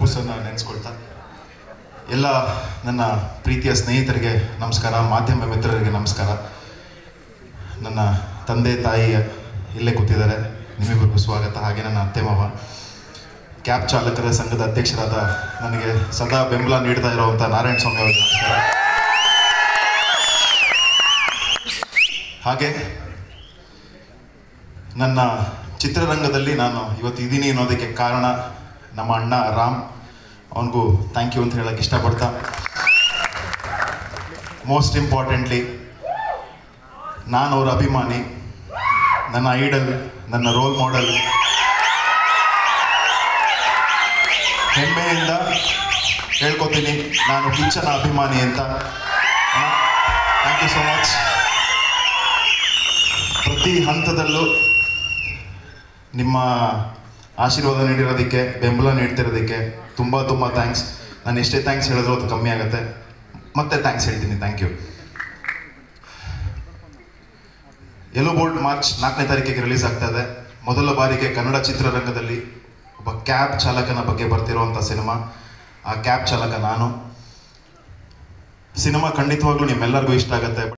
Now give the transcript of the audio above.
ಅಪ್ಪು ಸರ್ನ ನೆನೆಸ್ಕೊಳ್ತಾ ಎಲ್ಲ ನನ್ನ ಪ್ರೀತಿಯ ಸ್ನೇಹಿತರಿಗೆ ನಮಸ್ಕಾರ ಮಾಧ್ಯಮ ಮಿತ್ರರಿಗೆ ನಮಸ್ಕಾರ ನನ್ನ ತಂದೆ ತಾಯಿ ಇಲ್ಲೇ ಕೂತಿದ್ದಾರೆ ನಿಮಗಿಗೂ ಸ್ವಾಗತ ಹಾಗೆ ನನ್ನ ಅತ್ತೆ ಮಾವ ಕ್ಯಾಬ್ ಚಾಲಕರ ಸಂಘದ ಅಧ್ಯಕ್ಷರಾದ ನನಗೆ ಸದಾ ಬೆಂಬಲ ನೀಡ್ತಾ ಇರುವಂಥ ನಾರಾಯಣ ಸ್ವಾಮಿ ಅವರಿಗೆ ನಮಸ್ಕಾರ ಹಾಗೆ ನನ್ನ ಚಿತ್ರರಂಗದಲ್ಲಿ ನಾನು ಇವತ್ತು ಇದ್ದೀನಿ ಅನ್ನೋದಕ್ಕೆ ಕಾರಣ ನಮ್ಮ ಅಣ್ಣ ರಾಮ್ ಅವನಿಗೂ ಥ್ಯಾಂಕ್ ಯು ಅಂತ ಹೇಳಕ್ಕೆ ಇಷ್ಟಪಡ್ತಾ ಮೋಸ್ಟ್ ಇಂಪಾರ್ಟೆಂಟ್ಲಿ ನಾನು ಅವರ ಅಭಿಮಾನಿ ನನ್ನ ಐಡಲ್ ನನ್ನ ರೋಲ್ ಮಾಡೆಲ್ ಹೆಮ್ಮೆಯಿಂದ ಹೇಳ್ಕೊತೀನಿ ನಾನು ಕಿಚ್ಚನ ಅಭಿಮಾನಿ ಅಂತ ಥ್ಯಾಂಕ್ ಯು ಸೋ ಮಚ್ ಪ್ರತಿ ಹಂತದಲ್ಲೂ ನಿಮ್ಮ ಆಶೀರ್ವಾದ ನೀಡಿರೋದಕ್ಕೆ ಬೆಂಬಲ ನೀಡ್ತಿರೋದಕ್ಕೆ ತುಂಬ ತುಂಬ ಥ್ಯಾಂಕ್ಸ್ ನಾನು ಎಷ್ಟೇ ಥ್ಯಾಂಕ್ಸ್ ಹೇಳಿದ್ರು ಅದು ಕಮ್ಮಿ ಆಗುತ್ತೆ ಮತ್ತೆ ಥ್ಯಾಂಕ್ಸ್ ಹೇಳ್ತೀನಿ thank you yellow bold March ನಾಲ್ಕನೇ ತಾರೀಕಿಗೆ ರಿಲೀಸ್ ಆಗ್ತಾ ಇದೆ ಮೊದಲ ಬಾರಿಗೆ ಕನ್ನಡ ಚಿತ್ರರಂಗದಲ್ಲಿ ಒಬ್ಬ ಕ್ಯಾಬ್ ಚಾಲಕನ ಬಗ್ಗೆ ಬರ್ತಿರುವಂಥ ಸಿನಿಮಾ ಆ ಕ್ಯಾಬ್ ಚಾಲಕ ನಾನು ಸಿನಿಮಾ ಖಂಡಿತವಾಗ್ಲೂ ನಿಮ್ಮೆಲ್ಲರಿಗೂ ಇಷ್ಟ ಆಗುತ್ತೆ